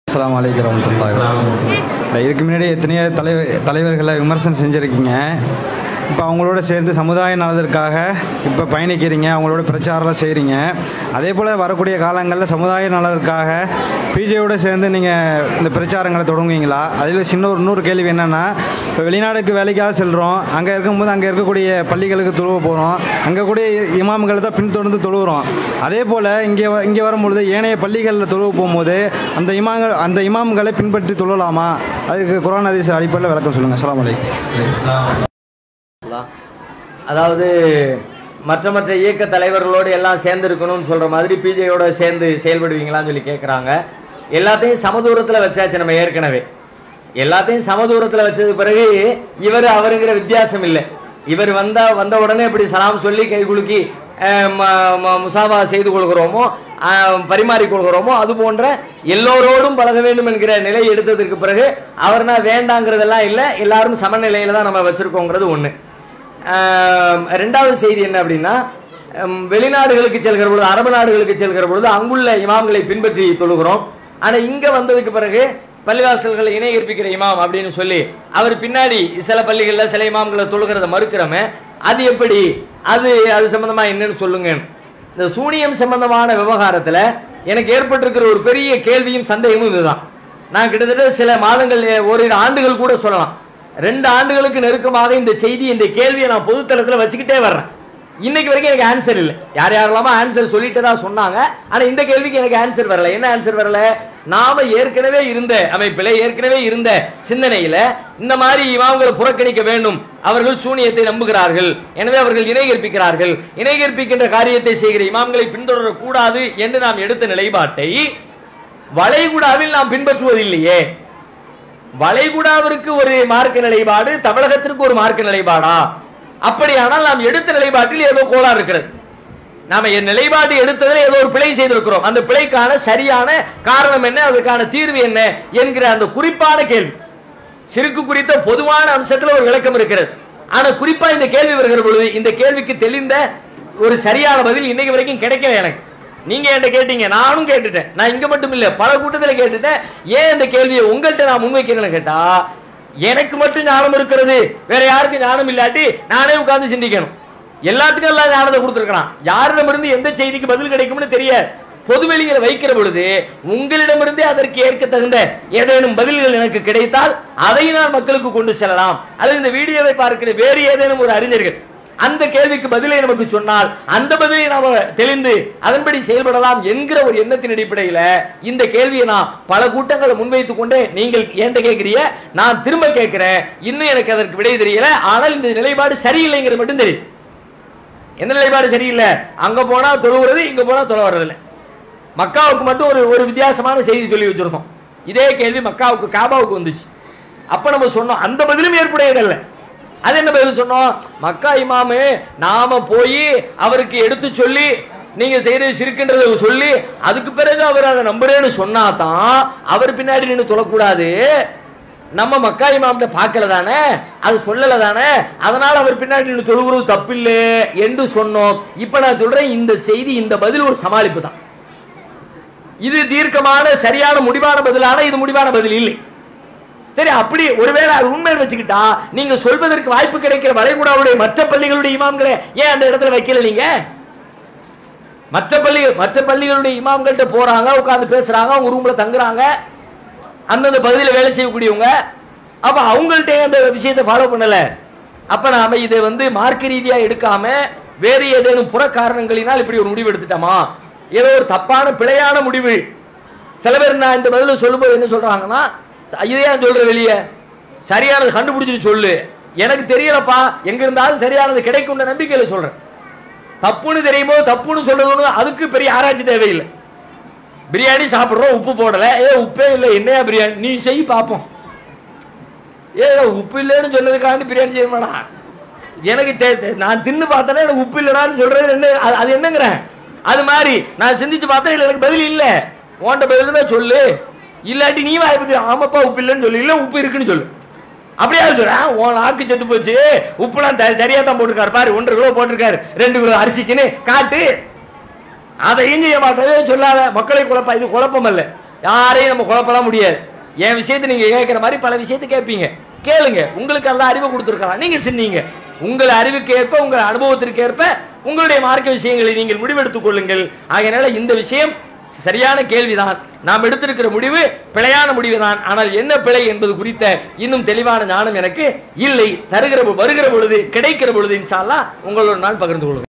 அஸ்ஸலாமு அலைக்கும் வரமத்துல்லாஹி இதுக்கு முன்னாடி எத்தனையோ தலைவர் தலைவர்களை விமர்சனம் செஞ்சுருக்கீங்க இப்போ அவங்களோட சேர்ந்து சமுதாய நலத்திற்காக இப்போ பயணிக்கிறீங்க அவங்களோட பிரச்சாரம் செய்கிறீங்க அதே போல் வரக்கூடிய காலங்களில் சமுதாய நலத்திற்காக பிஜேயோட சேர்ந்து நீங்கள் இந்த பிரச்சாரங்களை தொடங்குவீங்களா அதில் சின்ன ஒரு இன்னொரு கேள்வி என்னென்னா இப்போ வெளிநாடுக்கு வேலைக்காக செல்கிறோம் அங்கே இருக்கும்போது அங்கே இருக்கக்கூடிய பள்ளிகளுக்கு தொழுவ போகிறோம் அங்கே கூடிய இமாம்களை தான் பின்தொடர்ந்து தொழுகிறோம் அதே போல் இங்கே வ- இங்கே வரும்பொழுது ஏனைய பள்ளிகளில் தொழுவ போகும்போது அந்த இமாம்கள் அந்த இமாம்களை பின்பற்றி தொழலாமா அதுக்கு குரான் ஹதீஸ் அடிப்படையில் விளக்கம் சொல்லுங்கள் அஸ்ஸலாமு அலைக்கும் அதாவது மற்ற மற்ற இயக்க தலைவர்களோடு எல்லாம் சேர்ந்து இருக்கணும்னு சொல்கிற மாதிரி பிஜேயோட சேர்ந்து செயல்படுவீங்களான்னு சொல்லி கேட்குறாங்க எல்லாத்தையும் சமதூரத்தில் வச்சாச்சு நம்ம ஏற்கனவே எல்லாத்தையும் சமதூரத்தில் வச்சது பிறகு இவர் அவருங்கிற வித்தியாசம் இல்லை இவர் வந்தா வந்த உடனே இப்படி சலாம் சொல்லி கை குலுக்கி அஹ், ம- ம- முசாபா செய்து கொள்கிறோமோ அஹ், பரிமாறிக் கொள்கிறோமோ அது போன்ற எல்லோரோடும் பழக வேண்டும் என்கிற நிலை எடுத்ததற்கு பிறகு அவர்னா வேண்டாங்கிறதெல்லாம் இல்லை எல்லாரும் சமநிலையில் தான் நம்ம வச்சுருக்கோங்கிறது ஒன்று ஆம், ரெண்டாவது செய்தி என்ன அப்படின்னா ஹம், வெளிநாடுகளுக்கு செல்கிற பொழுது அரபு நாடுகளுக்கு செல்கிற பொழுது அங்குள்ள இமாம்களை பின்பற்றி தொழுகிறோம் ஆனால் இங்கே வந்ததுக்கு பிறகு பள்ளிவாசல்களை இணை கற்பிக்கிற இமாம் அப்படின்னு சொல்லி அவர் பின்னாடி சில பள்ளிகளில் சில இமாம்களை தொழுகிறத மறுக்கிறோமே அது எப்படி அது அது சம்பந்தமா என்னன்னு சொல்லுங்க இந்த சூனியம் சம்பந்தமான விவகாரத்தில் எனக்கு ஏற்பட்டிருக்கிற ஒரு பெரிய கேள்வியும் சந்தேகமும் இதுதான் நான் கிட்டத்தட்ட சில மாதங்கள் ஓரிரு ஆண்டுகள் கூட சொல்லலாம் ரெண்டு ஆண்டுகளுக்கு நெருக்கமாக இந்த செய்தி இந்த கேள்வியை நான் பொதுத்தளத்தில் வச்சுக்கிட்டே வர்றேன் இன்னைக்கு வரைக்கும் எனக்கு ஆன்சர் இல்லை யார் யாரெல்லாமோ ஆன்சர் சொல்லிட்டு தான் சொன்னாங்க ஆனால் இந்த கேள்விக்கு எனக்கு ஆன்சர் வரல என்ன ஆன்சர் வரல நாம ஏற்கனவே இருந்த அமைப்பில் ஏற்கனவே இருந்த சிந்தனையில இந்த மாதிரி இமாம்களை புறக்கணிக்க வேண்டும் அவர்கள் சூனியத்தை நம்புகிறார்கள் எனவே அவர்கள் இணை கற்பிக்கிறார்கள் இணை கற்பிக்கின்ற காரியத்தை செய்கிற இமாம்களை பின்தொடரக்கூடாது என்று நாம் எடுத்த நிலைப்பாட்டை வளைகுடாவில் நாம் பின்பற்றுவதில்லையே வளைகுடாவிற்கு ஒரு மார்க்க நிலைப்பாடு தமிழகத்திற்கு ஒரு மார்க்க நிலைப்பாடா அப்படியானால் நாம் எடுத்த நிலைப்பாட்டில் ஏதோ கோளாறு இருக்கிறது நாம என் நிலைப்பாடு எடுத்ததில் ஏதோ ஒரு பிழை செய்திருக்கிறோம் அந்த பிழைக்கான சரியான காரணம் என்ன அதுக்கான தீர்வு என்ன என்கிற அந்த குறிப்பான கேள்வி சிறுக்கு குறித்த பொதுவான அம்சத்தில் ஒரு விளக்கம் இருக்கிறது ஆனா குறிப்பா இந்த கேள்வி வருகிற பொழுது இந்த கேள்விக்கு தெளிந்த ஒரு சரியான பதில் இன்னைக்கு வரைக்கும் கிடைக்கல எனக்கு நீங்க என்கிட்ட கேட்டீங்க நானும் கேட்டுட்டேன் நான் இங்க மட்டும் இல்ல பல கூட்டத்துல கேட்டுட்டேன் ஏன் இந்த கேள்வியை உங்கள்கிட்ட நான் முன்வைக்கிறேன்னு கேட்டா எனக்கு மட்டும் ஞானம் இருக்கிறது வேற யாருக்கும் ஞானம் இல்லாட்டி நானே உட்கார்ந்து சிந்திக்கணும் எல்லாத்துக்கும் எல்லாம் ஞானத்தை கொடுத்துருக்கிறான் யாரிடமிருந்து எந்த செய்திக்கு பதில் கிடைக்கும்னு தெரியாது பொதுவெளியில் வைக்கிற பொழுது உங்களிடமிருந்தே அதற்கு ஏற்க தகுந்த ஏதேனும் பதில்கள் எனக்கு கிடைத்தால் அதை நான் மக்களுக்கு கொண்டு செல்லலாம் அல்லது இந்த வீடியோவை பார்க்கிற வேறு ஏதேனும் ஒரு அறிஞர்கள் அந்த கேள்விக்கு பதிலை நமக்கு சொன்னால் அந்த பதிலை நாம தெளிந்து அதன்படி செயல்படலாம் என்கிற ஒரு எண்ணத்தின் அடிப்படையில் இந்த கேள்வியை நான் பல கூட்டங்களை முன்வைத்துக் கொண்டு நீங்கள் ஏன்ட்ட கேட்கிறீங்க நான் திரும்ப கேட்கிறேன் இன்னும் எனக்கு அதற்கு விடை தெரியல ஆனால் இந்த நிலைப்பாடு சரியில்லைங்கிறது மட்டும் தெரியும் எந்த நிலைப்பாடு சரியில்லை அங்க போனா தொழுவுறது இங்க போனா தொலை வர்றதில்லை மக்காவுக்கு மட்டும் ஒரு ஒரு வித்தியாசமான செய்தி சொல்லி வச்சிருந்தோம் இதே கேள்வி மக்காவுக்கு காபாவுக்கு வந்துச்சு அப்ப நம்ம சொன்னோம் அந்த பதிலும் ஏற்புடையதல்ல அது என்ன பதில் சொன்னோம் மக்கா இமாமு நாம போய் அவருக்கு எடுத்து சொல்லி நீங்க செய்யறது சிரிக்கின்றதை சொல்லி அதுக்கு பிறகு அவர் அதை நம்புறேன்னு சொன்னா தான் அவர் பின்னாடி நின்று தொழக்கூடாது நம்ம மக்கா இமாம்கிட்ட பார்க்கல தானே அது சொல்லல தானே அதனால அவர் பின்னாடி நின்று தொழுகிறது தப்பில்லை என்று சொன்னோம் இப்ப நான் சொல்றேன் இந்த செய்தி இந்த பதில் ஒரு சமாளிப்பு தான் இது தீர்க்கமான சரியான முடிவான பதிலான இது முடிவான பதில் இல்லை சரி அப்படி ஒருவேளை அது உண்மையை வச்சுக்கிட்டா நீங்க சொல்வதற்கு வாய்ப்பு கிடைக்கிற வளைகுடாவுடைய மற்ற பள்ளிகளுடைய இமாம்களை ஏன் அந்த இடத்துல வைக்கல நீங்க மற்ற பள்ளி மற்ற பள்ளிகளுடைய இமாம்கள்ட்ட போறாங்க உட்கார்ந்து பேசுறாங்க அவங்க ரூம்ல தங்குறாங்க அந்தந்த பகுதியில் வேலை செய்யக்கூடியவங்க அப்ப அவங்கள்ட்ட ஏன் அந்த விஷயத்தை ஃபாலோ பண்ணல அப்ப நாம இதை வந்து மார்க்க ரீதியா எடுக்காம வேறு ஏதேனும் புற காரணங்களினால் இப்படி ஒரு முடிவு எடுத்துட்டோமா ஏதோ ஒரு தப்பான பிழையான முடிவு சில பேர் நான் இந்த பதில சொல்லும்போது என்ன சொல்றாங்கன்னா இதே ஏன் சொல்ற வெளியே சரியானது கண்டுபிடிச்சிட்டு சொல்லு எனக்கு தெரியலப்பா எங்க இருந்தாலும் சரியானது கிடைக்கும்ன்ற நம்பிக்கையில சொல்றேன் தப்புன்னு தெரியுமோ தப்புன்னு சொல்றது ஒண்ணு அதுக்கு பெரிய ஆராய்ச்சி தேவையில்லை பிரியாணி சாப்பிட்றோம் உப்பு போடல ஏ உப்பே இல்லை என்னையா பிரியாணி நீ செய் பார்ப்போம் ஏ உப்பு இல்லைன்னு சொன்னதுக்காண்டி பிரியாணி செய்ய மாடா எனக்கு தே- தே- நான் தின்னு பார்த்தேன்னா எனக்கு உப்பு இல்லைடான்னு சொல்றது என்ன அது- அது என்னங்கிறேன் அது மாதிரி நான் சிந்திச்சு பார்த்தேன் இல்லை எனக்கு பதில் இல்லை உன்கிட்ட பதில் தான் சொல்லு இல்லாட்டி நீ வாய் பத்தி ஆமாப்பா உப்பு இல்லைன்னு சொல்லு இல்லை உப்பு இருக்குன்னு சொல்லு அப்படியே சொல்றேன் உன் நாக்கு செத்து போச்சு உப்புலாம் த- சரியா தான் போட்டிருக்காரு பாரு ஒன்றரை கிலோ போட்டிருக்காரு ரெண்டு கிலோ அரிசிக்குன்னு காட்டு அதையும் செய்ய மாட்டவே சொல்லாத மக்களை குழப்பம் இது குழப்பம் அல்ல யாரையும் நம்ம குழப்பலாம் முடியாது என் விஷயத்தை நீங்க கேட்கிற மாதிரி பல விஷயத்தை கேட்பீங்க கேளுங்க உங்களுக்கு எல்லாம் அறிவு கொடுத்துருக்கலாம் நீங்க சின்னீங்க உங்கள் அறிவுக்கு ஏற்ப உங்கள் அனுபவத்திற்கு ஏற்ப உங்களுடைய மார்க்க விஷயங்களை நீங்கள் முடிவெடுத்துக் கொள்ளுங்கள் ஆகையினால இந்த விஷயம் சரியான கேள்விதான் நாம் எடுத்திருக்கிற முடிவு பிழையான முடிவுதான் ஆனால் என்ன பிழை என்பது குறித்த இன்னும் தெளிவான ஞானம் எனக்கு இல்லை தருகிற பொ- வருகிற பொழுது கிடைக்கிற பொழுது இன்ஷா அல்லாஹ் உங்களோட நான் பகிர்ந்து கொள்கிறேன்